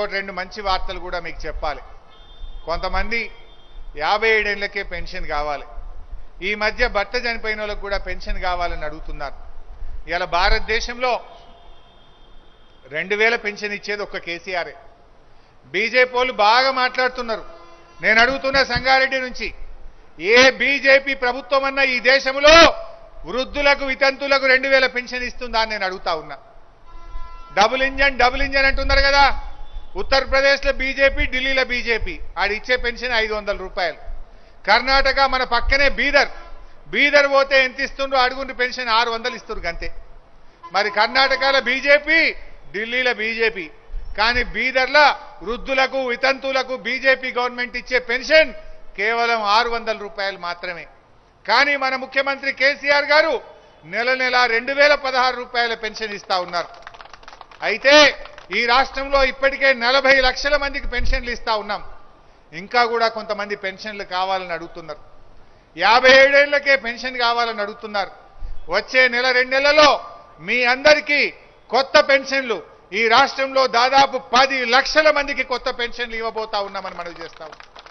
ఇంకోటి రెండు మంచి వార్తలు కూడా మీకు చెప్పాలి కొంతమంది యాభై ఏడేళ్లకే పెన్షన్ కావాలి ఈ మధ్య భర్త చనిపోయిన వాళ్ళకు కూడా పెన్షన్ కావాలని అడుగుతున్నారు ఇలా భారతదేశంలో రెండు వేల పెన్షన్ ఇచ్చేది ఒక్క కేసీఆరే బీజేపీ వాళ్ళు బాగా మాట్లాడుతున్నారు నేను అడుగుతున్న సంగారెడ్డి నుంచి ఏ బీజేపీ ప్రభుత్వం అన్నా ఈ దేశంలో వృద్ధులకు వితంతులకు రెండు వేల పెన్షన్ ఇస్తుందా అని నేను అడుగుతా ఉన్నా డబుల్ ఇంజన్ డబుల్ ఇంజన్ అంటున్నారు కదా ఉత్తరప్రదేశ్లో బీజేపీ ఢిల్లీలో బీజేపీ ఆడ ఇచ్చే పెన్షన్ ఐదు వందల రూపాయలు కర్ణాటక మన పక్కనే బీదర్ బీదర్ పోతే ఎంత ఇస్తుండ్రో అడుగుండ్రు పెన్షన్ ఆరు వందలు ఇస్తున్నారు గంతే మరి కర్ణాటకలో బీజేపీ ఢిల్లీలో బీజేపీ కానీ బీదర్లో వృద్ధులకు వితంతువులకు బీజేపీ గవర్నమెంట్ ఇచ్చే పెన్షన్ కేవలం ఆరు వందల రూపాయలు మాత్రమే కానీ మన ముఖ్యమంత్రి కేసీఆర్ గారు నెల నెల రెండు వేల పదహారు రూపాయల పెన్షన్ ఇస్తా ఉన్నారు అయితే ఈ రాష్ట్రంలో ఇప్పటికే నలభై లక్షల మందికి పెన్షన్లు ఇస్తా ఉన్నాం ఇంకా కూడా కొంతమంది పెన్షన్లు కావాలని అడుగుతున్నారు యాభై ఏడేళ్లకే పెన్షన్ కావాలని అడుగుతున్నారు వచ్చే నెల రెండు నెలలో మీ అందరికీ కొత్త పెన్షన్లు ఈ రాష్ట్రంలో దాదాపు పది లక్షల మందికి కొత్త పెన్షన్లు ఇవ్వబోతా ఉన్నామని మనం చేస్తాం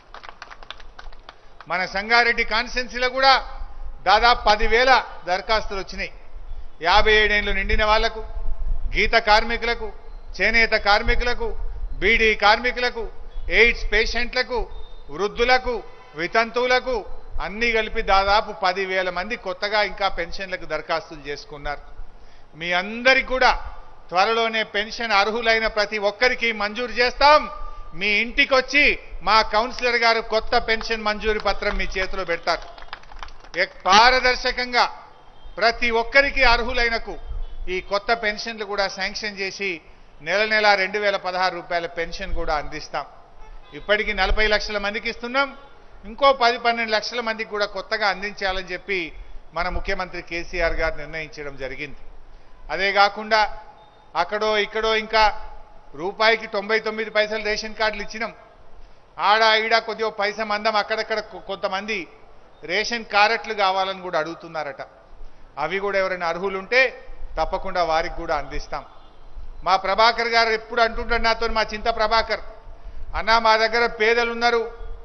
మన సంగారెడ్డి కాన్స్టెన్సీలో కూడా దాదాపు పదివేల దరఖాస్తులు వచ్చినాయి యాభై ఏడేళ్లు నిండిన వాళ్లకు గీత కార్మికులకు చేనేత కార్మికులకు బీడీ కార్మికులకు ఎయిడ్స్ పేషెంట్లకు వృద్ధులకు వితంతువులకు అన్ని కలిపి దాదాపు పదివేల మంది కొత్తగా ఇంకా పెన్షన్లకు దరఖాస్తులు చేసుకున్నారు మీ అందరికి కూడా త్వరలోనే పెన్షన్ అర్హులైన ప్రతి ఒక్కరికి మంజూరు చేస్తాం మీ ఇంటికి వచ్చి మా కౌన్సిలర్ గారు కొత్త పెన్షన్ మంజూరు పత్రం మీ చేతిలో పెడతారు ఎక్- పారదర్శకంగా ప్రతి ఒక్కరికి అర్హులైనకు ఈ కొత్త పెన్షన్లు కూడా శాంక్షన్ చేసి నెల నెల రెండు వేల పదహారు రూపాయల పెన్షన్ కూడా అందిస్తాం ఇప్పటికి నలభై లక్షల మందికి ఇస్తున్నాం ఇంకో పది పన్నెండు లక్షల మందికి కూడా కొత్తగా అందించాలని చెప్పి మన ముఖ్యమంత్రి కేసీఆర్ గారు నిర్ణయించడం జరిగింది అదే కాకుండా అక్కడో ఇక్కడో ఇంకా రూపాయికి తొంభై తొమ్మిది పైసలు రేషన్ కార్డులు ఇచ్చినాం ఆడ ఈడ కొద్దిగా పైసా మందం అక్కడక్కడ కొ- కొంతమంది రేషన్ కారెట్లు కావాలని కూడా అడుగుతున్నారట అవి కూడా ఎవరైనా అర్హులు ఉంటే తప్పకుండా వారికి కూడా అందిస్తాం మా ప్రభాకర్ గారు ఎప్పుడు అంటుంటారు నాతో మా చింత ప్రభాకర్ అన్న మా దగ్గర పేదలు ఉన్నారు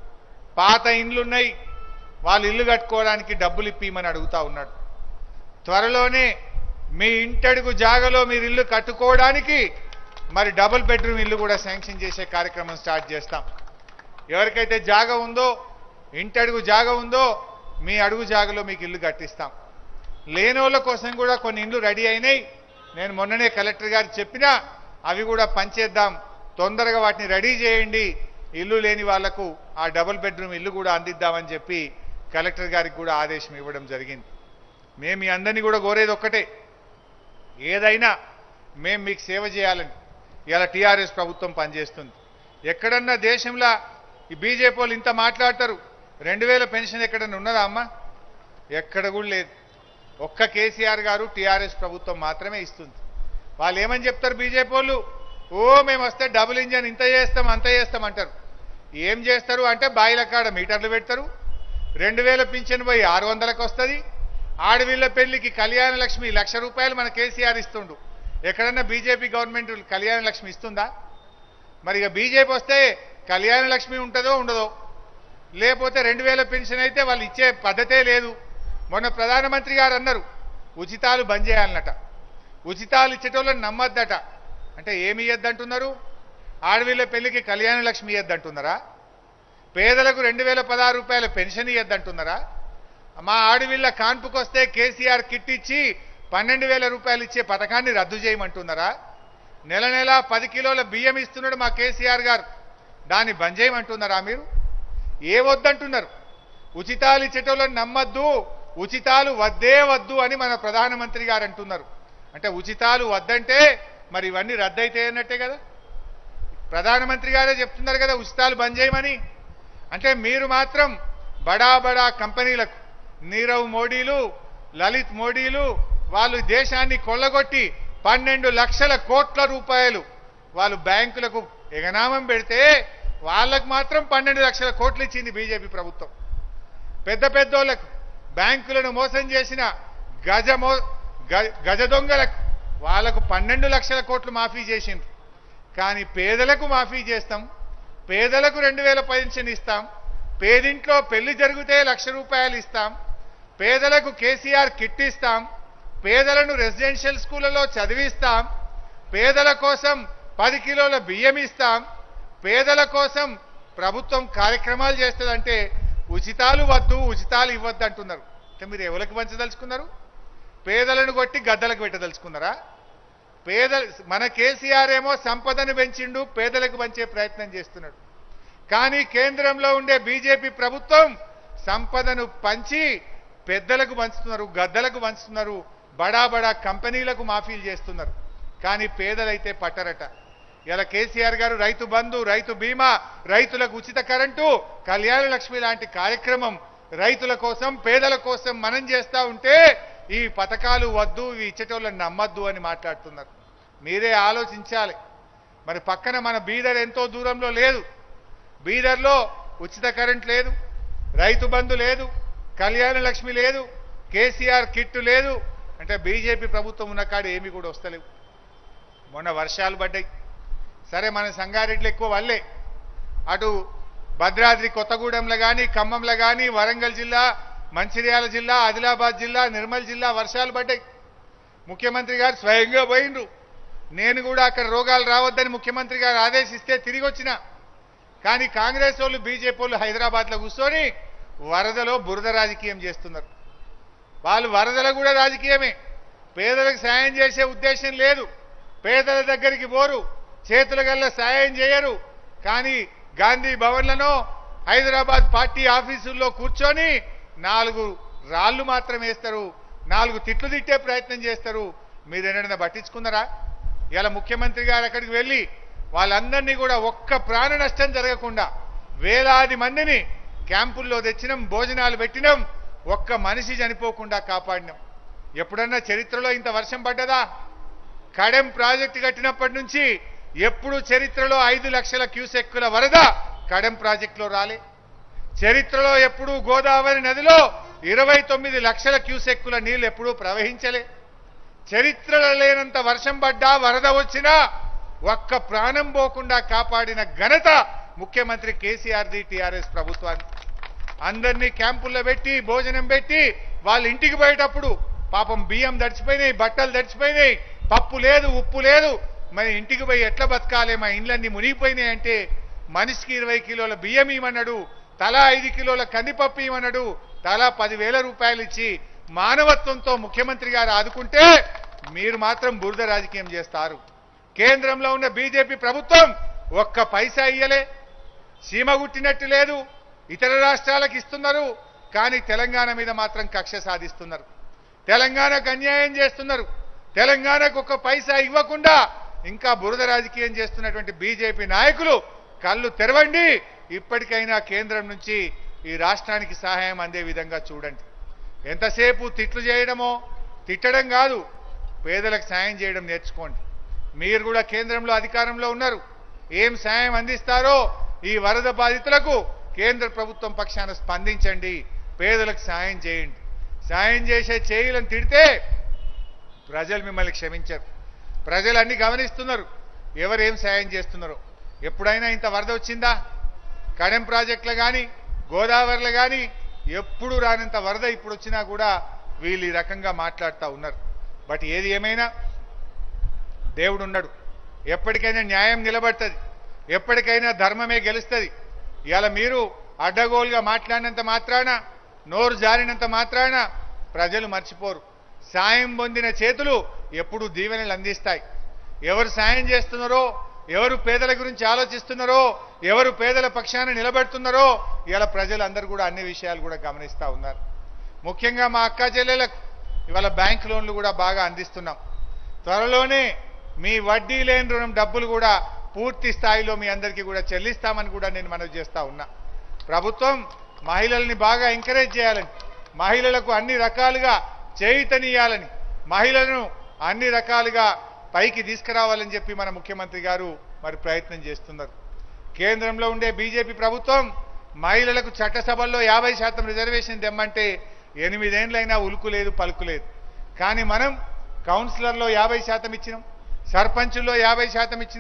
పాత ఇండ్లు ఉన్నాయి వాళ్ళు ఇల్లు కట్టుకోవడానికి డబ్బులు ఇప్పిమని అడుగుతా ఉన్నాడు త్వరలోనే మీ ఇంటడుగు జాగలో మీరు ఇల్లు కట్టుకోవడానికి మరి డబుల్ బెడ్రూమ్ ఇల్లు కూడా శాంక్షన్ చేసే కార్యక్రమం స్టార్ట్ చేస్తాం ఎవరికైతే జాగ ఉందో ఇంటడుగు జాగ ఉందో మీ అడుగు జాగలో మీకు ఇల్లు కట్టిస్తాం లేనోళ్ళ కోసం కూడా కొన్ని ఇండ్లు రెడీ అయినాయి నేను మొన్ననే కలెక్టర్ గారు చెప్పినా అవి కూడా పనిచేద్దాం తొందరగా వాటిని రెడీ చేయండి ఇల్లు లేని వాళ్లకు ఆ డబుల్ బెడ్రూమ్ ఇల్లు కూడా అందిద్దామని చెప్పి కలెక్టర్ గారికి కూడా ఆదేశం ఇవ్వడం జరిగింది మేము మీ అందరినీ కూడా కోరేది ఒక్కటే ఏదైనా మేము మీకు సేవ చేయాలని ఇలా టీఆర్ఎస్ ప్రభుత్వం పనిచేస్తుంది ఎక్కడన్నా దేశంలో ఈ బీజేపీ వాళ్ళు ఇంత మాట్లాడతారు రెండు వేల పెన్షన్ ఎక్కడన్నా ఉన్నదా అమ్మా ఎక్కడ కూడా లేదు ఒక్క కేసీఆర్ గారు టీఆర్ఎస్ ప్రభుత్వం మాత్రమే ఇస్తుంది వాళ్ళు ఏమని చెప్తారు బీజేపీ వాళ్ళు ఓ మేము వస్తే డబుల్ ఇంజన్ ఇంత చేస్తాం అంత చేస్తాం అంటారు ఏం చేస్తారు అంటే బాయిల కాడ మీటర్లు పెడతారు రెండు వేల పింఛన్ పోయి ఆరు వందలకు వస్తుంది ఆడవిళ్ళ పెళ్లికి కళ్యాణ లక్ష్మి లక్ష రూపాయలు మన కేసీఆర్ ఇస్తుండు ఎక్కడన్నా బీజేపీ గవర్నమెంట్ కళ్యాణ లక్ష్మి ఇస్తుందా మరి ఇక బీజేపీ వస్తే కళ్యాణ లక్ష్మి ఉంటుందో ఉండదో లేకపోతే రెండు వేల పెన్షన్ అయితే వాళ్ళు ఇచ్చే పద్ధతే లేదు మొన్న ప్రధానమంత్రి గారు అన్నారు ఉచితాలు బంద్ చేయాలన్నట ఉచితాలు ఇచ్చేటోళ్ళని నమ్మద్దట అంటే ఏమి ఇయ్యద్దంటున్నారు ఆడవిళ్ళ పెళ్లికి కళ్యాణ లక్ష్మి ఇయ్యద్దంటున్నారా పేదలకు రెండు వేల పదహారు రూపాయల పెన్షన్ ఇయ్యద్దంటున్నారా మా ఆడవిళ్ళ కాన్పుకు వస్తే కేసీఆర్ కిట్ ఇచ్చి పన్నెండు వేల రూపాయలు ఇచ్చే పథకాన్ని రద్దు చేయమంటున్నారా నెల నెల పది కిలోల బియ్యం ఇస్తున్నాడు మా కేసీఆర్ గారు దాన్ని బంద్ చేయమంటున్నారా మీరు ఏ వద్దంటున్నారు ఉచితాలు ఇచ్చేటోళ్ళని నమ్మద్దు ఉచితాలు వద్దే వద్దు అని మన ప్రధానమంత్రి గారు అంటున్నారు అంటే ఉచితాలు వద్దంటే మరి ఇవన్నీ రద్దయితే అన్నట్టే కదా ప్రధానమంత్రి గారే చెప్తున్నారు కదా ఉచితాలు బంద్ చేయమని అంటే మీరు మాత్రం బడా బడా కంపెనీలకు నీరవ్ మోడీలు లలిత్ మోడీలు వాళ్ళు దేశాన్ని కొల్లగొట్టి పన్నెండు లక్షల కోట్ల రూపాయలు వాళ్ళు బ్యాంకులకు ఎగనామం పెడితే వాళ్ళకు మాత్రం పన్నెండు లక్షల కోట్లు ఇచ్చింది బీజేపీ ప్రభుత్వం పెద్ద పెద్దోళ్లకు బ్యాంకులను మోసం చేసిన గజ మో గ- గజ దొంగలకు వాళ్లకు పన్నెండు లక్షల కోట్లు మాఫీ చేసిండ్రు కానీ పేదలకు మాఫీ చేస్తాం పేదలకు రెండు వేల పెన్షన్ ఇస్తాం పేదింట్లో పెళ్లి జరిగితే లక్ష రూపాయలు ఇస్తాం పేదలకు కేసీఆర్ కిట్ ఇస్తాం పేదలను రెసిడెన్షియల్ స్కూళ్ళలో చదివిస్తాం పేదల కోసం పది కిలోల బియ్యం ఇస్తాం పేదల కోసం ప్రభుత్వం కార్యక్రమాలు చేస్తుందంటే ఉచితాలు వద్దు ఉచితాలు ఇవ్వద్దు అంటున్నారు అంటే మీరు ఎవరికి పంచదలుచుకున్నారు పేదలను కొట్టి గద్దలకు పెట్టదలుచుకున్నారా పేద మన కేసీఆర్ ఏమో సంపదను పెంచిండు పేదలకు పంచే ప్రయత్నం చేస్తున్నాడు కానీ కేంద్రంలో ఉండే బీజేపీ ప్రభుత్వం సంపదను పంచి పెద్దలకు పంచుతున్నారు గద్దలకు పంచుతున్నారు బడా బడా కంపెనీలకు మాఫీలు చేస్తున్నారు కానీ పేదలైతే పట్టరట ఇలా కేసీఆర్ గారు రైతు బంధు రైతు బీమా రైతులకు ఉచిత కరెంటు కళ్యాణ లక్ష్మి లాంటి కార్యక్రమం రైతుల కోసం పేదల కోసం మనం చేస్తా ఉంటే ఈ పథకాలు వద్దు ఇవి ఇచ్చేటోళ్ళని నమ్మద్దు అని మాట్లాడుతున్నారు మీరే ఆలోచించాలి మరి పక్కన మన బీదర్ ఎంతో దూరంలో లేదు బీదర్లో ఉచిత కరెంట్ లేదు రైతు బంధు లేదు కళ్యాణ లక్ష్మి లేదు కేసీఆర్ కిట్ లేదు అంటే బీజేపీ ప్రభుత్వం ఉన్న కాడ ఏమీ కూడా వస్తలేవు మొన్న వర్షాలు పడ్డాయి సరే మన సంగారెడ్డిలో ఎక్కువ వల్లే అటు భద్రాద్రి కొత్తగూడెంలో కానీ ఖమ్మంలో కానీ వరంగల్ జిల్లా మంచిర్యాల జిల్లా ఆదిలాబాద్ జిల్లా నిర్మల్ జిల్లా వర్షాలు పడ్డాయి ముఖ్యమంత్రి గారు స్వయంగా పోయిండ్రు నేను కూడా అక్కడ రోగాలు రావద్దని ముఖ్యమంత్రి గారు ఆదేశిస్తే తిరిగి వచ్చిన కానీ కాంగ్రెస్ వాళ్ళు బీజేపీ వాళ్ళు హైదరాబాద్లో కూర్చొని వరదలో బురద రాజకీయం చేస్తున్నారు వాళ్ళు వరదలో కూడా రాజకీయమే పేదలకు సాయం చేసే ఉద్దేశం లేదు పేదల దగ్గరికి పోరు చేతుల గల్ల సాయం చేయరు కానీ గాంధీ భవన్లను హైదరాబాద్ పార్టీ ఆఫీసుల్లో కూర్చొని నాలుగు రాళ్లు మాత్రం వేస్తారు నాలుగు తిట్లు తిట్టే ప్రయత్నం చేస్తారు మీరు ఎన్నడన్నా పట్టించుకున్నారా ఇలా ముఖ్యమంత్రి గారు అక్కడికి వెళ్ళి వాళ్ళందరినీ కూడా ఒక్క ప్రాణ నష్టం జరగకుండా వేలాది మందిని క్యాంపుల్లో తెచ్చినాం భోజనాలు పెట్టినాం ఒక్క మనిషి చనిపోకుండా కాపాడినాం ఎప్పుడన్నా చరిత్రలో ఇంత వర్షం పడ్డదా కడెం ప్రాజెక్టు కట్టినప్పటి నుంచి ఎప్పుడు చరిత్రలో ఐదు లక్షల క్యూసెక్కుల వరద కడెం ప్రాజెక్టులో రాలే చరిత్రలో ఎప్పుడూ గోదావరి నదిలో ఇరవై తొమ్మిది లక్షల క్యూసెక్కుల నీళ్లు ఎప్పుడూ ప్రవహించలే చరిత్రలో లేనంత వర్షం పడ్డా వరద వచ్చినా ఒక్క ప్రాణం పోకుండా కాపాడిన ఘనత ముఖ్యమంత్రి కేసీఆర్ది టీఆర్ఎస్ ప్రభుత్వాన్ని అందరినీ క్యాంపుల్లో పెట్టి భోజనం పెట్టి వాళ్ళ ఇంటికి పోయేటప్పుడు పాపం బియ్యం దడిచిపోయినాయి బట్టలు దడిచిపోయినాయి పప్పు లేదు ఉప్పు లేదు మరి ఇంటికి పోయి ఎట్లా బతకాలి మా ఇండ్లన్నీ మునిగిపోయినాయి అంటే మనిషికి ఇరవై కిలోల బియ్యం ఇవ్వమన్నాడు తలా ఐదు కిలోల కందిపప్పు ఇవ్వమన్నాడు తలా పదివేల రూపాయలు ఇచ్చి మానవత్వంతో ముఖ్యమంత్రి గారు ఆదుకుంటే మీరు మాత్రం బురద రాజకీయం చేస్తారు కేంద్రంలో ఉన్న బీజేపీ ప్రభుత్వం ఒక్క పైసా ఇయ్యలే సీమ గుట్టినట్టు లేదు ఇతర రాష్ట్రాలకు ఇస్తున్నారు కానీ తెలంగాణ మీద మాత్రం కక్ష సాధిస్తున్నారు తెలంగాణకు అన్యాయం చేస్తున్నారు తెలంగాణకు ఒక పైసా ఇవ్వకుండా ఇంకా బురద రాజకీయం చేస్తున్నటువంటి బీజేపీ నాయకులు కళ్ళు తెరవండి ఇప్పటికైనా కేంద్రం నుంచి ఈ రాష్ట్రానికి సహాయం అందే విధంగా చూడండి ఎంతసేపు తిట్లు చేయడమో తిట్టడం కాదు పేదలకు సాయం చేయడం నేర్చుకోండి మీరు కూడా కేంద్రంలో అధికారంలో ఉన్నారు ఏం సాయం అందిస్తారో ఈ వరద బాధితులకు కేంద్ర ప్రభుత్వం పక్షాన స్పందించండి పేదలకు సాయం చేయండి సాయం చేసే చేయులను తిడితే ప్రజలు మిమ్మల్ని క్షమించరు ప్రజలు అన్ని గమనిస్తున్నారు ఎవరేం సాయం చేస్తున్నారో ఎప్పుడైనా ఇంత వరద వచ్చిందా కడెం ప్రాజెక్టులు కానీ గోదావరిలో కానీ ఎప్పుడు రానంత వరద ఇప్పుడు వచ్చినా కూడా వీళ్ళు ఈ రకంగా మాట్లాడుతూ ఉన్నారు బట్ ఏది ఏమైనా దేవుడు ఉన్నాడు ఎప్పటికైనా న్యాయం నిలబడుతుంది ఎప్పటికైనా ధర్మమే గెలుస్తుంది ఇవాళ మీరు అడ్డగోలుగా మాట్లాడినంత మాత్రాన నోరు జారినంత మాత్రాన ప్రజలు మర్చిపోరు సాయం పొందిన చేతులు ఎప్పుడు దీవెనలు అందిస్తాయి ఎవరు సాయం చేస్తున్నారో ఎవరు పేదల గురించి ఆలోచిస్తున్నారో ఎవరు పేదల పక్షాన నిలబెడుతున్నారో ఇవాళ ప్రజలందరూ కూడా అన్ని విషయాలు కూడా గమనిస్తూ ఉన్నారు ముఖ్యంగా మా అక్క చెల్లెలకు ఇవాళ బ్యాంక్ లోన్లు కూడా బాగా అందిస్తున్నాం త్వరలోనే మీ వడ్డీ లేని రుణం డబ్బులు కూడా పూర్తి స్థాయిలో మీ అందరికీ కూడా చెల్లిస్తామని కూడా నేను మనవి చేస్తా ఉన్నా ప్రభుత్వం మహిళల్ని బాగా ఎంకరేజ్ చేయాలని మహిళలకు అన్ని రకాలుగా చేయుతనియాలని మహిళలను అన్ని రకాలుగా పైకి తీసుకురావాలని చెప్పి మన ముఖ్యమంత్రి గారు మరి ప్రయత్నం చేస్తున్నారు కేంద్రంలో ఉండే బీజేపీ ప్రభుత్వం మహిళలకు చట్టసభల్లో యాభై శాతం రిజర్వేషన్ తెమ్మంటే ఎనిమిదేండ్లైనా ఉలుకు లేదు పలుకు లేదు కానీ మనం కౌన్సిలర్లో యాభై శాతం ఇచ్చినాం సర్పంచుల్లో యాభై శాతం ఇచ్చినాం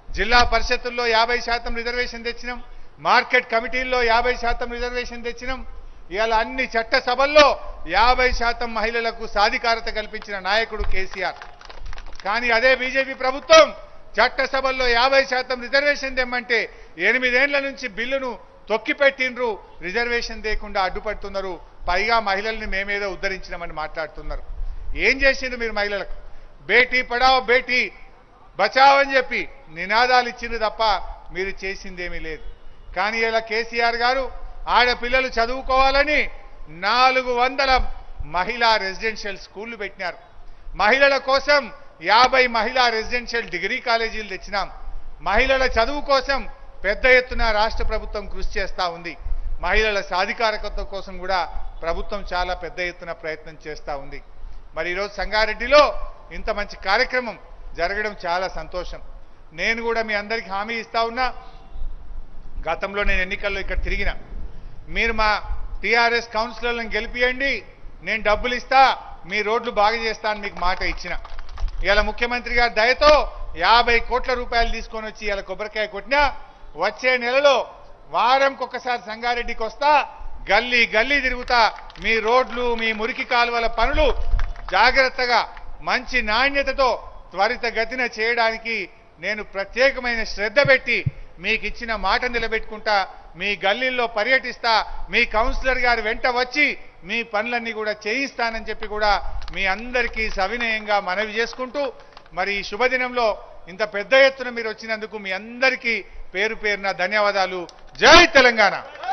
జిల్లా పరిషత్తుల్లో యాభై శాతం రిజర్వేషన్ తెచ్చినాం మార్కెట్ కమిటీల్లో యాభై శాతం రిజర్వేషన్ తెచ్చినాం ఇవాళ అన్ని చట్ట సభల్లో యాభై శాతం మహిళలకు సాధికారత కల్పించిన నాయకుడు కేసీఆర్ కానీ అదే బీజేపీ ప్రభుత్వం చట్టసభల్లో యాభై శాతం రిజర్వేషన్ తెమ్మంటే ఎనిమిదేళ్ల నుంచి బిల్లును తొక్కిపెట్టిండ్రు రిజర్వేషన్ లేకుండా అడ్డుపడుతున్నారు పైగా మహిళల్ని మేమేదో ఉద్ధరించినామని మాట్లాడుతున్నారు ఏం చేసిండ్రు మీరు మహిళలకు బేటీ పడావో బేటీ బచావ్ అని చెప్పి నినాదాలు ఇచ్చిండ్రు తప్ప మీరు చేసిందేమీ లేదు కానీ ఇలా కేసీఆర్ గారు ఆడపిల్లలు చదువుకోవాలని నాలుగు వందల మహిళా రెసిడెన్షియల్ స్కూళ్లు పెట్టినారు మహిళల కోసం యాభై మహిళా రెసిడెన్షియల్ డిగ్రీ కాలేజీలు తెచ్చినాం మహిళల చదువు కోసం పెద్ద ఎత్తున రాష్ట్ర ప్రభుత్వం కృషి చేస్తా ఉంది మహిళల సాధికారకత కోసం కూడా ప్రభుత్వం చాలా పెద్ద ఎత్తున ప్రయత్నం చేస్తా ఉంది మరి ఈరోజు సంగారెడ్డిలో ఇంత మంచి కార్యక్రమం జరగడం చాలా సంతోషం నేను కూడా మీ అందరికీ హామీ ఇస్తా ఉన్నా గతంలో నేను ఎన్నికల్లో ఇక్కడ తిరిగిన మీరు మా టీఆర్ఎస్ కౌన్సిలర్లను గెలిపియండి నేను డబ్బులు ఇస్తా మీ రోడ్లు బాగు చేస్తా అని మీకు మాట ఇచ్చిన ఇవాళ ముఖ్యమంత్రి గారి దయతో యాభై కోట్ల రూపాయలు తీసుకొని వచ్చి ఇవాళ కొబ్బరికాయ కొట్టినా వచ్చే నెలలో వారంకి ఒక్కసారి సంగారెడ్డికి వస్తా గల్లీ గల్లీ తిరుగుతా మీ రోడ్లు మీ మురికి కాలువల పనులు జాగ్రత్తగా మంచి నాణ్యతతో త్వరితగతిన చేయడానికి నేను ప్రత్యేకమైన శ్రద్ధ పెట్టి మీకు ఇచ్చిన మాట నిలబెట్టుకుంటా మీ గల్లీల్లో పర్యటిస్తా మీ కౌన్సిలర్ గారి వెంట వచ్చి మీ పనులన్నీ కూడా చేయిస్తానని చెప్పి కూడా మీ అందరికీ సవినయంగా మనవి చేసుకుంటూ మరి ఈ శుభదినంలో ఇంత పెద్ద ఎత్తున మీరు వచ్చినందుకు మీ అందరికీ పేరు పేరున ధన్యవాదాలు జై తెలంగాణ